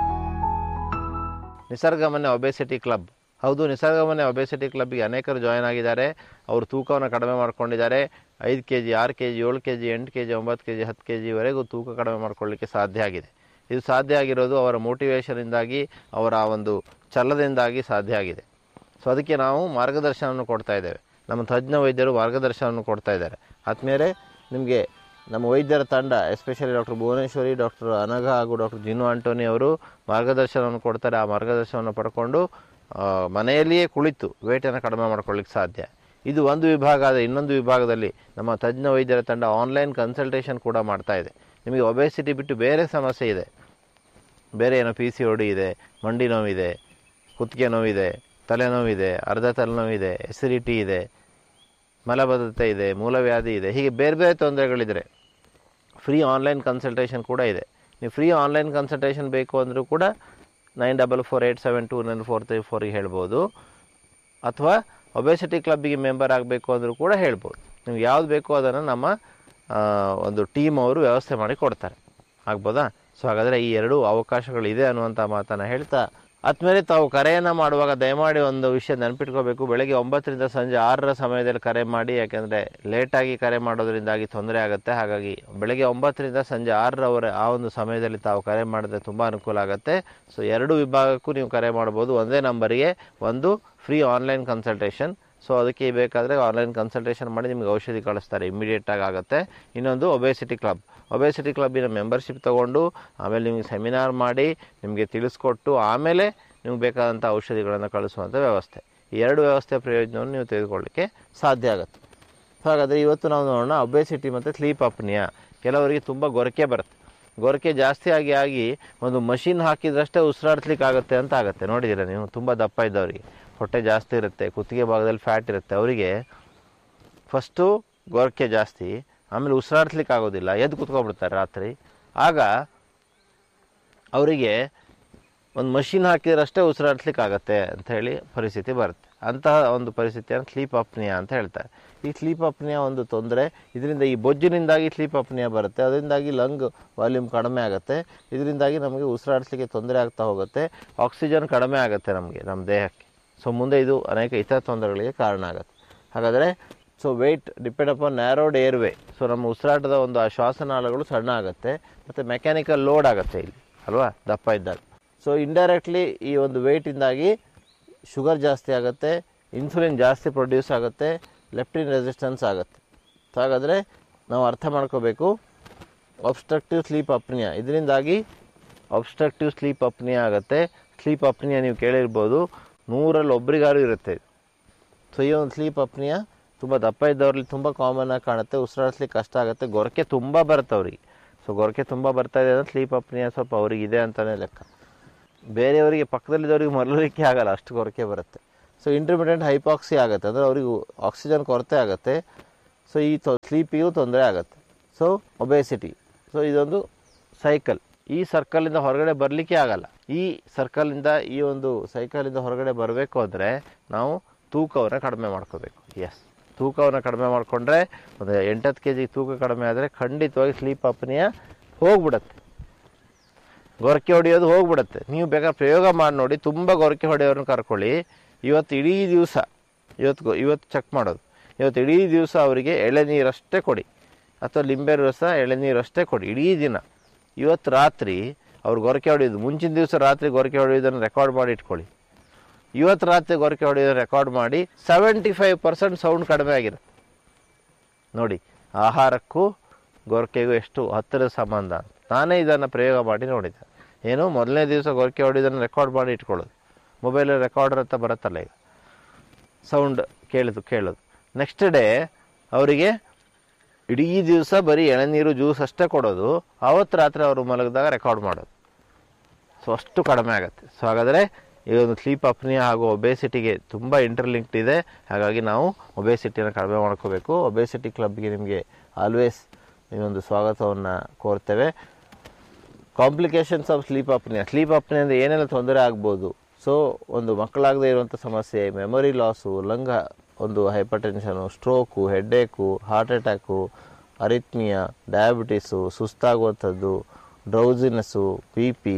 ನಿಸರ್ಗ ಮನೆ ಒಬೆಸಿಟಿ ಕ್ಲಬ್ ಹೌದು ನಿಸರ್ಗ ಮನೆ ಒಬೆಸಿಟಿ ಕ್ಲಬ್ಗೆ ಅನೇಕರು ಜಾಯ್ನ್ ಆಗಿದ್ದಾರೆ ಅವರು ತೂಕವನ್ನು ಕಡಿಮೆ ಮಾಡ್ಕೊಂಡಿದ್ದಾರೆ ಐದು ಕೆ ಜಿ ಆರು ಕೆ ಜಿ ಏಳು ಕೆ ಜಿ ಎಂಟು ಕೆ ಜಿ ಒಂಬತ್ತು ಕೆ ಜಿ ಹತ್ತು ಕೆ ಜಿವರೆಗೂ ತೂಕ ಕಡಿಮೆ ಮಾಡ್ಕೊಳ್ಳಿಕ್ಕೆ ಸಾಧ್ಯ ಆಗಿದೆ ಇದು ಸಾಧ್ಯ ಆಗಿರೋದು ಅವರ ಮೋಟಿವೇಶನಿಂದಾಗಿ ಅವರ ಒಂದು ಛಲದಿಂದಾಗಿ ಸಾಧ್ಯ ಆಗಿದೆ ಸೊ ಅದಕ್ಕೆ ನಾವು ಮಾರ್ಗದರ್ಶನವನ್ನು ಕೊಡ್ತಾ ಇದ್ದೇವೆ ನಮ್ಮ ತಜ್ಞ ವೈದ್ಯರು ಮಾರ್ಗದರ್ಶನವನ್ನು ಕೊಡ್ತಾ ಇದ್ದಾರೆ ಆದಮೇಲೆ ನಿಮಗೆ ನಮ್ಮ ವೈದ್ಯರ ತಂಡ especially doctor Bhuvaneshwari doctor Anagha ಹಾಗೂ ಡಾಕ್ಟರ್ ಜಿನು ಆಂಟೋನಿ ಅವರು ಮಾರ್ಗದರ್ಶನವನ್ನು ಕೊಡ್ತಾರೆ ಆ ಮಾರ್ಗದರ್ಶನವನ್ನು ಪಡ್ಕೊಂಡು ಆ, ಮನೆಯಲ್ಲಿಯೇ ಕುಳಿತು ವೇಟನ್ನು ಕಡಿಮೆ ಮಾಡ್ಕೊಳ್ಳಿಕ್ಕೆ ಸಾಧ್ಯ ಇದು ಒಂದು ವಿಭಾಗ ಆದರೆ ಇನ್ನೊಂದು ವಿಭಾಗದಲ್ಲಿ ನಮ್ಮ ತಜ್ಞ ವೈದ್ಯರ ತಂಡ ಆನ್ಲೈನ್ ಕನ್ಸಲ್ಟೇಷನ್ ಕೂಡ ಮಾಡ್ತಾ ಇದೆ ನಿಮಗೆ ಒಬೆಸಿಟಿ ಬಿಟ್ಟು ಬೇರೆ ಸಮಸ್ಯೆ ಇದೆ ಬೇರೆ ಏನೋ ಪಿ ಸಿ ಒಡಿ ಇದೆ ಮಂಡಿ ನೋವಿದೆ ಕುತ್ತಿಗೆ ನೋವಿದೆ ತಲೆನೋವಿದೆ ಅರ್ಧ ತಲೆನೋವಿದೆ ಎಸಿಡಿಟಿ ಇದೆ ಮಲಬದ್ಧತೆ ಇದೆ ಮೂಲವ್ಯಾಧಿ ಇದೆ ಹೀಗೆ ಬೇರೆ ಬೇರೆ ತೊಂದರೆಗಳಿದ್ರೆ ಫ್ರೀ ಆನ್ಲೈನ್ ಕನ್ಸಲ್ಟೇಷನ್ ಕೂಡ ಇದೆ ನೀವು ಫ್ರೀ ಆನ್ಲೈನ್ ಕನ್ಸಲ್ಟೇಷನ್ ಬೇಕು ಅಂದರೂ ಕೂಡ nine double four eight seven two nine four three ಫೋರಿಗೆ ಹೇಳ್ಬೋದು ಅಥವಾ ಒಬೆಸಿಟಿ ಕ್ಲಬ್ಬಿಗೆ ಮೆಂಬರ್ ಆಗಬೇಕು ಅಂದರೂ ಕೂಡ ಹೇಳ್ಬೋದು ನಿಮ್ಗೆ ಯಾವ್ದು ಬೇಕೋ ಅದನ್ನು ನಮ್ಮ ಆ, ಒಂದು ಟೀಮ್ ಅವರು ವ್ಯವಸ್ಥೆ ಮಾಡಿ ಕೊಡ್ತಾರೆ ಆಗ್ಬೋದಾ ಸೊ ಹಾಗಾದರೆ ಈ ಎರಡು ಅವಕಾಶಗಳಿದೆ ಅನ್ನುವಂಥ ಮಾತನ್ನು ಹೇಳ್ತಾ ಆದ್ಮೇಲೆ ತಾವು ಕರೆಯನ್ನು ಮಾಡುವಾಗ ದಯಮಾಡಿ ಒಂದು ವಿಷಯ ನೆನಪಿಟ್ಕೋಬೇಕು ಬೆಳಗ್ಗೆ ಒಂಬತ್ತರಿಂದ ಸಂಜೆ ಆರರ ಸಮಯದಲ್ಲಿ ಕರೆ ಮಾಡಿ ಯಾಕೆಂದರೆ ಲೇಟಾಗಿ ಕರೆ ಮಾಡೋದ್ರಿಂದಾಗಿ ತೊಂದರೆ ಆಗುತ್ತೆ ಹಾಗಾಗಿ ಬೆಳಗ್ಗೆ ಒಂಬತ್ತರಿಂದ ಸಂಜೆ ಆರರವರೆ ಆ ಒಂದು ಸಮಯದಲ್ಲಿ ತಾವು ಕರೆ ಮಾಡಿದ್ರೆ ತುಂಬ ಅನುಕೂಲ ಆಗುತ್ತೆ ಸೊ ಎರಡು ವಿಭಾಗಕ್ಕೂ ನೀವು ಕರೆ ಮಾಡ್ಬೋದು ಒಂದೇ ನಂಬರಿಗೆ ಒಂದು ಫ್ರೀ ಆನ್ಲೈನ್ ಕನ್ಸಲ್ಟೇಷನ್ ಸೊ ಅದಕ್ಕೆ ಬೇಕಾದರೆ ಆನ್ಲೈನ್ ಕನ್ಸಲ್ಟೇಷನ್ ಮಾಡಿ ನಿಮಗೆ ಔಷಧಿ ಕಳಿಸ್ತಾರೆ ಇಮಿಡಿಯೇಟಾಗಿ ಆಗುತ್ತೆ ಇನ್ನೊಂದು ಒಬೆಸಿಟಿ ಕ್ಲಬ್ ಒಬೆಸಿಟಿ ಕ್ಲಬ್ಬಿನ ಮೆಂಬರ್ಶಿಪ್ ತೊಗೊಂಡು ಆಮೇಲೆ ನಿಮಗೆ ಸೆಮಿನಾರ್ ಮಾಡಿ ನಿಮಗೆ ತಿಳಿಸ್ಕೊಟ್ಟು ಆಮೇಲೆ ನಿಮ್ಗೆ ಬೇಕಾದಂಥ ಔಷಧಿಗಳನ್ನು ಕಳಿಸುವಂಥ ವ್ಯವಸ್ಥೆ ಈ ಎರಡು ವ್ಯವಸ್ಥೆ ಪ್ರಯೋಜನವನ್ನು ನೀವು ತೆಗೆದುಕೊಳ್ಳಿಕ್ಕೆ ಸಾಧ್ಯ ಆಗುತ್ತೆ ಸೊ ಹಾಗಾದರೆ ಇವತ್ತು ನಾವು ನೋಡೋಣ ಒಬೆಸಿಟಿ ಮತ್ತು ಸ್ಲೀಪ್ ಅಪ್ನಿಯಾ ಕೆಲವರಿಗೆ ತುಂಬ ಗೊರಕೆ ಬರುತ್ತೆ ಗೊರಕೆ ಜಾಸ್ತಿ ಆಗಿ ಆಗಿ ಒಂದು ಮಷಿನ್ ಹಾಕಿದ್ರಷ್ಟೇ ಉಸಿರಾಡ್ಸ್ಲಿಕ್ಕೆ ಆಗುತ್ತೆ ಅಂತ ಆಗುತ್ತೆ ನೋಡಿದ್ದೀರಾ ನೀವು ತುಂಬ ದಪ್ಪ ಇದ್ದವರಿಗೆ ಹೊಟ್ಟೆ ಜಾಸ್ತಿ ಇರುತ್ತೆ ಕುತ್ತಿಗೆ ಭಾಗದಲ್ಲಿ ಫ್ಯಾಟ್ ಇರುತ್ತೆ ಅವರಿಗೆ ಫಸ್ಟು ಗೊರಕೆ ಜಾಸ್ತಿ ಆಮೇಲೆ ಉಸಿರಾಡ್ಸ್ಲಿಕ್ಕೆ ಆಗೋದಿಲ್ಲ ಎದ್ದು ಕುತ್ಕೊಬಿಡ್ತಾರೆ ರಾತ್ರಿ ಆಗ ಅವರಿಗೆ ಒಂದು ಮಷಿನ್ ಹಾಕಿದ್ರಷ್ಟೇ ಉಸಿರಾಡ್ಸ್ಲಿಕ್ಕೆ ಆಗತ್ತೆ ಅಂತ ಹೇಳಿ ಪರಿಸ್ಥಿತಿ ಬರುತ್ತೆ ಅಂತಹ ಒಂದು ಪರಿಸ್ಥಿತಿಯನ್ನು ಸ್ಲೀಪ್ ಅಪ್ನಿಯಾ ಅಂತ ಹೇಳ್ತಾರೆ ಈ ಸ್ಲೀಪ್ ಅಪ್ನಿಯಾ ಒಂದು ತೊಂದರೆ ಇದರಿಂದ ಈ ಬೊಜ್ಜಿನಿಂದಾಗಿ ಸ್ಲೀಪ್ ಅಪ್ನಿಯಾ ಬರುತ್ತೆ ಅದರಿಂದಾಗಿ ಲಂಗ್ ವಾಲ್ಯೂಮ್ ಕಡಿಮೆ ಆಗುತ್ತೆ ಇದರಿಂದಾಗಿ ನಮಗೆ ಉಸಿರಾಡಿಸ್ಲಿಕ್ಕೆ ತೊಂದರೆ ಆಗ್ತಾ ಹೋಗುತ್ತೆ ಆಕ್ಸಿಜನ್ ಕಡಿಮೆ ಆಗುತ್ತೆ ನಮಗೆ ನಮ್ಮ ದೇಹಕ್ಕೆ ಸೊ ಮುಂದೆ ಇದು ಅನೇಕ ಇತರ ತೊಂದರೆಗಳಿಗೆ ಕಾರಣ ಆಗುತ್ತೆ ಹಾಗಾದರೆ so weight depend upon narrowed airway so ನಮ್ಮ ಉಸಿರಾಟದ ಒಂದು ಆ ಶ್ವಾಸನಾಳಗಳು ಸಣ್ಣ ಆಗುತ್ತೆ ಮತ್ತು ಮೆಕ್ಯಾನಿಕಲ್ ಲೋಡ್ ಆಗುತ್ತೆ ಇಲ್ಲಿ ಅಲ್ವಾ ದಪ್ಪ ಇದ್ದಾಗ ಸೊ ಇಂಡೈರೆಕ್ಟ್ಲಿ ಈ ಒಂದು ವೆಯ್ಟಿಂದಾಗಿ ಶುಗರ್ ಜಾಸ್ತಿ ಆಗುತ್ತೆ ಇನ್ಸುಲಿನ್ ಜಾಸ್ತಿ ಪ್ರೊಡ್ಯೂಸ್ ಆಗುತ್ತೆ ಲೆಪ್ಟಿನ್ ರೆಸಿಸ್ಟೆನ್ಸ್ ಆಗುತ್ತೆ ಸೊ ಹಾಗಾದರೆ ನಾವು ಅರ್ಥ ಮಾಡ್ಕೋಬೇಕು ಅಬ್ಸ್ಟ್ರಕ್ಟಿವ್ ಸ್ಲೀಪ್ ಅಪ್ನಿಯಾ ಇದರಿಂದಾಗಿ ಅಬ್ಸ್ಟ್ರಕ್ಟಿವ್ ಸ್ಲೀಪ್ ಅಪ್ನಿಯಾ ಆಗುತ್ತೆ ಸ್ಲೀಪ್ ಅಪ್ನಿಯಾ ನೀವು ಕೇಳಿರ್ಬೋದು ನೂರಲ್ಲಿ ಒಬ್ರಿಗಾರು ಇರುತ್ತೆ ಇದು ಸೊ ಈ ಒಂದು ಸ್ಲೀಪ್ ಅಪ್ನಿಯಾ ತುಂಬ ದಪ್ಪ ಇದ್ದವ್ರಲ್ಲಿ ತುಂಬ ಕಾಮನ್ ಆಗಿ ಕಾಣುತ್ತೆ ಉಸಿರಾಡಿಸ್ಲಿಕ್ಕೆ ಕಷ್ಟ ಆಗುತ್ತೆ ಗೊರಕೆ ತುಂಬ ಬರುತ್ತೆ ಅವ್ರಿಗೆ ಸೊ ಗೊರಕೆ ತುಂಬ ಬರ್ತಾ ಇದೆ ಅಂದರೆ ಸ್ಲೀಪ್ ಅಪ್ನಿಯಾ ಸ್ವಲ್ಪ ಅವ್ರಿಗೆ ಇದೆ ಅಂತಲೇ ಲೆಕ್ಕ ಬೇರೆಯವರಿಗೆ ಪಕ್ಕದಲ್ಲಿದ್ದವ್ರಿಗೆ ಮರಲಿಕ್ಕೆ ಆಗಲ್ಲ ಅಷ್ಟು ಕೊರಕೆ ಬರುತ್ತೆ ಸೊ ಇಂಟರ್ಮಿಡಿಯೆಂಟ್ ಹೈಪಾಕ್ಸಿ ಆಗುತ್ತೆ ಅಂದರೆ ಅವ್ರಿಗೆ ಆಕ್ಸಿಜನ್ ಕೊರತೆ ಆಗುತ್ತೆ ಸೊ ಈ ತೊ ಸ್ಲೀಪಿಗೂ ತೊಂದರೆ ಆಗುತ್ತೆ ಸೊ ಒಬೇಸಿಟಿ ಸೊ ಇದೊಂದು ಸೈಕಲ್ ಈ ಸರ್ಕಲಿಂದ ಹೊರಗಡೆ ಬರಲಿಕ್ಕೆ ಆಗಲ್ಲ ಈ ಸರ್ಕಲಿಂದ ಈ ಒಂದು ಸೈಕಲಿಂದ ಹೊರಗಡೆ ಬರಬೇಕು ಅಂದರೆ ನಾವು ತೂಕವನ್ನು ಕಡಿಮೆ ಮಾಡ್ಕೋಬೇಕು ಎಸ್ ತೂಕವನ್ನು ಕಡಿಮೆ ಮಾಡಿಕೊಂಡ್ರೆ ಒಂದು ಎಂಟತ್ತು ಕೆ ಜಿ ತೂಕ ಕಡಿಮೆ ಆದರೆ ಖಂಡಿತವಾಗಿ ಸ್ಲೀಪ್ ಅಪ್ನಿಯ ಹೋಗ್ಬಿಡತ್ತೆ ಗೊರಕೆ ಹೊಡೆಯೋದು ಹೋಗ್ಬಿಡುತ್ತೆ ನೀವು ಬೇಕಾದ್ರೆ ಪ್ರಯೋಗ ಮಾಡಿ ನೋಡಿ ತುಂಬ ಗೊರಕೆ ಹೊಡೆಯೋರನ್ನ ಕರ್ಕೊಳ್ಳಿ ಇವತ್ತು ಇಡೀ ದಿವಸ ಇವತ್ತು ಗೊ- ಇವತ್ತು ಚೆಕ್ ಮಾಡೋದು ಇವತ್ತು ಇಡೀ ದಿವಸ ಅವರಿಗೆ ಎಳೆನೀರಷ್ಟೇ ಕೊಡಿ ಅಥವಾ ಲಿಂಬೆ ರಸ ಎಳೆನೀರಷ್ಟೇ ಕೊಡಿ ಇಡೀ ದಿನ ಇವತ್ತು ರಾತ್ರಿ ಅವ್ರು ಗೊರಕೆ ಹೊಡೆಯೋದು ಮುಂಚಿನ ದಿವಸ ರಾತ್ರಿ ಗೊರಕೆ ಹೊಡೆಯೋದನ್ನು ರೆಕಾರ್ಡ್ ಮಾಡಿ ಇಟ್ಕೊಳ್ಳಿ ಇವತ್ತು ರಾತ್ರಿ ಗೊರಕೆ ಹೊಡೆಯೋದನ್ನು ರೆಕಾರ್ಡ್ ಮಾಡಿ ಸೆವೆಂಟಿ ಫೈವ್ ಪರ್ಸೆಂಟ್ ಸೌಂಡ್ ಕಡಿಮೆ ಆಗಿರುತ್ತೆ ನೋಡಿ ಆಹಾರಕ್ಕೂ ಗೊರಕೆಗೂ ಎಷ್ಟು ಹತ್ತಿರದ ಸಂಬಂಧ ಅಂತ ನಾನೇ ಇದನ್ನು ಪ್ರಯೋಗ ಮಾಡಿ ನೋಡಿದ್ದೆ ಏನು ಮೊದಲನೇ ದಿವಸ ಗೊರಕೆ ಹೊಡೆಯೋದನ್ನು ರೆಕಾರ್ಡ್ ಮಾಡಿ ಇಟ್ಕೊಳ್ಳೋದು ಮೊಬೈಲಲ್ಲಿ ರೆಕಾರ್ಡರ್ ಅಂತ ಬರುತ್ತಲ್ಲ ಈಗ ಸೌಂಡ್ ಕೇಳೋದು ಕೇಳೋದು ನೆಕ್ಸ್ಟ್ ಡೇ ಅವರಿಗೆ ಇಡೀ ದಿವಸ ಬರೀ ಎಳನೀರು ಜ್ಯೂಸ್ ಅಷ್ಟೇ ಕೊಡೋದು ಆವತ್ತು ರಾತ್ರಿ ಅವರು ಮಲಗಿದಾಗ ರೆಕಾರ್ಡ್ ಮಾಡೋದು ಸೊ ಅಷ್ಟು ಕಡಿಮೆ ಆಗುತ್ತೆ ಸೊ ಹಾಗಾದರೆ ಈ ಒಂದು ಸ್ಲೀಪ್ ಅಪ್ನಿಯ ಹಾಗೂ ಒಬೇಸಿಟಿಗೆ ತುಂಬ ಇಂಟರ್ಲಿಂಕ್ಡ್ ಇದೆ ಹಾಗಾಗಿ ನಾವು ಒಬೇಸಿಟಿಯನ್ನು ಕಡಿಮೆ ಮಾಡ್ಕೋಬೇಕು ಒಬೇಸಿಟಿ ಕ್ಲಬ್ಗೆ ನಿಮಗೆ ಆಲ್ವೇಸ್ ಈ ಒಂದು ಸ್ವಾಗತವನ್ನು ಕೋರ್ತೇವೆ complications of sleep apnoea sleep ಅಪ್ನಿಯಿಂದ ಏನೆಲ್ಲ ತೊಂದರೆ ಆಗ್ಬೋದು ಸೊ ಒಂದು ಮಕ್ಕಳಾಗದೇ ಇರುವಂಥ ಸಮಸ್ಯೆ ಮೆಮೊರಿ ಲಾಸು ಲಂಗ ಒಂದು hypertension stroke headache heart attack arrhythmia diabetes ಸುಸ್ತಾಗುವಂಥದ್ದು ಡ್ರೌಸಿನೆಸ್ಸು ಬಿ ಪಿ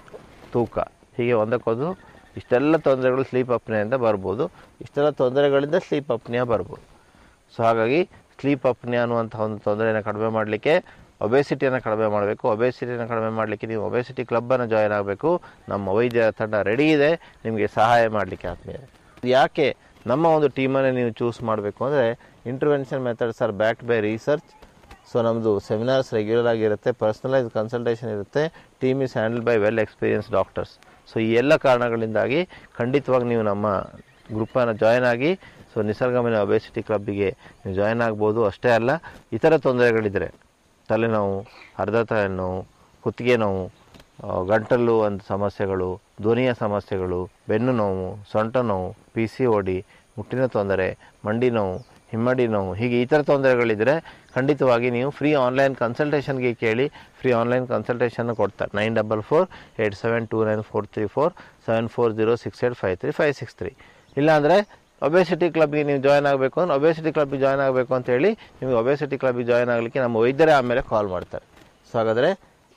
ತೂಕ ಹೀಗೆ ಒಂದಕ್ಕೊಂದು ಇಷ್ಟೆಲ್ಲ ತೊಂದರೆಗಳು ಸ್ಲೀಪ್ ಅಪ್ನಿಯಿಂದ ಬರ್ಬೋದು ಇಷ್ಟೆಲ್ಲ ತೊಂದರೆಗಳಿಂದ ಸ್ಲೀಪ್ ಅಪ್ನಿಯ ಬರ್ಬೋದು ಸೊ ಹಾಗಾಗಿ ಸ್ಲೀಪ್ ಅಪ್ನಿಯ ಅನ್ನುವಂಥ ಒಂದು ತೊಂದರೆಯನ್ನು ಕಡಿಮೆ ಮಾಡಲಿಕ್ಕೆ ಒಬೇಸಿಟಿಯನ್ನು ಕಡಿಮೆ ಮಾಡಬೇಕು ಒಬೇಸಿಟಿಯನ್ನು ಕಡಿಮೆ ಮಾಡಲಿಕ್ಕೆ ನೀವು ಒಬೇಸಿಟಿ ಕ್ಲಬ್ಬನ್ನು ಜಾಯ್ನ್ ಆಗಬೇಕು ನಮ್ಮ ವೈದ್ಯರ ತಂಡ ರೆಡಿ ಇದೆ ನಿಮಗೆ ಸಹಾಯ ಮಾಡಲಿಕ್ಕೆ ಆದ್ಮೇಲೆ ಯಾಕೆ ನಮ್ಮ ಒಂದು ಟೀಮನ್ನೇ ನೀವು ಚೂಸ್ ಮಾಡಬೇಕು ಅಂದರೆ intervention methods are backed by research so ನಮ್ಮದು ಸೆಮಿನಾರ್ಸ್ ರೆಗ್ಯುಲರ್ ಆಗಿರುತ್ತೆ ಪರ್ಸನಲೈಸ್ ಕನ್ಸಲ್ಟೇಷನ್ ಇರುತ್ತೆ team is handle by well experience doctors so ಈ ಎಲ್ಲ ಕಾರಣಗಳಿಂದಾಗಿ ಖಂಡಿತವಾಗಿ ನೀವು ನಮ್ಮ ಗ್ರೂಪನ್ನು ಜಾಯ್ನ್ ಆಗಿ ಸೊ ನಿಸರ್ಗಮನೆ ಒಬೇಸಿಟಿ ಕ್ಲಬ್ಬಿಗೆ ನೀವು ಜಾಯ್ನ್ ಆಗ್ಬೋದು ಅಷ್ಟೇ ಅಲ್ಲ ಇತರ ತೊಂದರೆಗಳಿದ್ದರೆ ತಲೆನೋವು ಅರ್ಧ ತಲೆನೋವು ಕುತ್ತಿಗೆ ನೋವು ಆ, ಗಂಟಲು ಒಂದು ಸಮಸ್ಯೆಗಳು ಧ್ವನಿಯ ಸಮಸ್ಯೆಗಳು ಬೆನ್ನು ನೋವು ಸೊಂಟ ನೋವು ಪಿ ಸಿ ಒ ಡಿ ಮುಟ್ಟಿನ ತೊಂದರೆ ಮಂಡಿ ನೋವು ಹಿಮ್ಮಡಿ ನೋವು ಹೀಗೆ ಈ ಥರ ತೊಂದರೆಗಳಿದ್ದರೆ ಖಂಡಿತವಾಗಿ ನೀವು ಫ್ರೀ ಆನ್ಲೈನ್ ಕನ್ಸಲ್ಟೇಷನ್ಗೆ ಕೇಳಿ ಫ್ರೀ ಆನ್ಲೈನ್ ಕನ್ಸಲ್ಟೇಷನ್ ಕೊಡ್ತಾರೆ nine double four eight seven two nine four three four seven four zero six eight five three five six three ಇಲ್ಲಾಂದರೆ ಒಬೇಸಿಟಿ ಕ್ಲಬ್ಗೆ ನೀವು ಜಾಯ್ನ್ ಆಗಬೇಕು ಅಂದ್ರೆ ಒಬೇಸಿಟಿ ಕ್ಲಬ್ಗೆ ಜಾಯ್ನ್ ಆಗಬೇಕು ಅಂತ ಹೇಳಿ ನಿಮಗೆ ಒಬೇಸಿಟಿ ಕ್ಲಬ್ಗೆ ಜಾಯ್ನ್ ಆಗಲಿಕ್ಕೆ ನಮ್ಮ ವೈದ್ಯರೇ ಆಮೇಲೆ ಕಾಲ್ ಮಾಡ್ತಾರೆ ಸೊ ಹಾಗಾದರೆ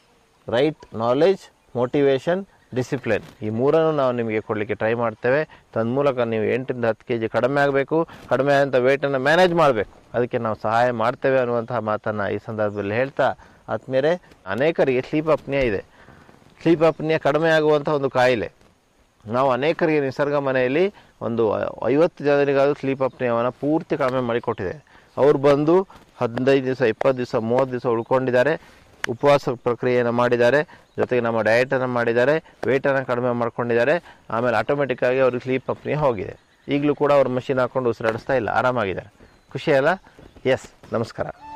ರೈಟ್ ನಾಲೆಜ್ ಮೋಟಿವೇಶನ್ ಡಿಸಿಪ್ಲಿನ್ ಈ ಮೂರನ್ನು ನಾವು ನಿಮಗೆ ಕೊಡಲಿಕ್ಕೆ ಟ್ರೈ ಮಾಡ್ತೇವೆ ತನ್ಮೂಲಕ ನೀವು ಎಂಟರಿಂದ ಹತ್ತು ಕೆ ಜಿ ಕಡಿಮೆ ಆಗಬೇಕು ಕಡಿಮೆ ಆದಂಥ ವೇಟನ್ನು ಮ್ಯಾನೇಜ್ ಮಾಡಬೇಕು ಅದಕ್ಕೆ ನಾವು ಸಹಾಯ ಮಾಡ್ತೇವೆ ಅನ್ನುವಂತಹ ಮಾತನ್ನು ಈ ಸಂದರ್ಭದಲ್ಲಿ ಹೇಳ್ತಾ ಆದ್ಮೇಲೆ ಅನೇಕರಿಗೆ ಸ್ಲೀಪ್ ಅಪ್ನಿಯ ಇದೆ ಸ್ಲೀಪ್ ಅಪ್ನಿಯ ಕಡಿಮೆ ಆಗುವಂಥ ಒಂದು ಕಾಯಿಲೆ ನಾವು ಅನೇಕರಿಗೆ ನಿಸರ್ಗ ಮನೆಯಲ್ಲಿ ಒಂದು ಐವತ್ತು ಜನರಿಗಾದರೂ ಸ್ಲೀಪ್ ಅಪ್ನಿಯವನ್ನು ಪೂರ್ತಿ ಕಡಿಮೆ ಮಾಡಿಕೊಟ್ಟಿದೆ ಅವ್ರು ಬಂದು ಹದಿನೈದು ದಿವಸ ಇಪ್ಪತ್ತು ದಿವಸ ಮೂವತ್ತು ದಿವಸ ಉಳ್ಕೊಂಡಿದ್ದಾರೆ ಉಪವಾಸ ಪ್ರಕ್ರಿಯೆಯನ್ನು ಮಾಡಿದ್ದಾರೆ ಜೊತೆಗೆ ನಮ್ಮ ಡಯಟನ್ನು ಮಾಡಿದ್ದಾರೆ ವೆಯ್ಟನ್ನು ಕಡಿಮೆ ಮಾಡ್ಕೊಂಡಿದ್ದಾರೆ ಆಮೇಲೆ ಆಟೋಮೆಟಿಕ್ಕಾಗಿ ಅವ್ರಿಗೆ ಸ್ಲೀಪ್ ಅಪ್ನಿಯ ಹೋಗಿದೆ ಈಗಲೂ ಕೂಡ ಅವ್ರು ಮಷಿನ್ ಹಾಕೊಂಡು ಉಸಿರಾಡಿಸ್ತಾ ಇಲ್ಲ ಆರಾಮಾಗಿದ್ದಾರೆ ಖುಷಿ ಅಲ್ಲ ಎಸ್ ನಮಸ್ಕಾರ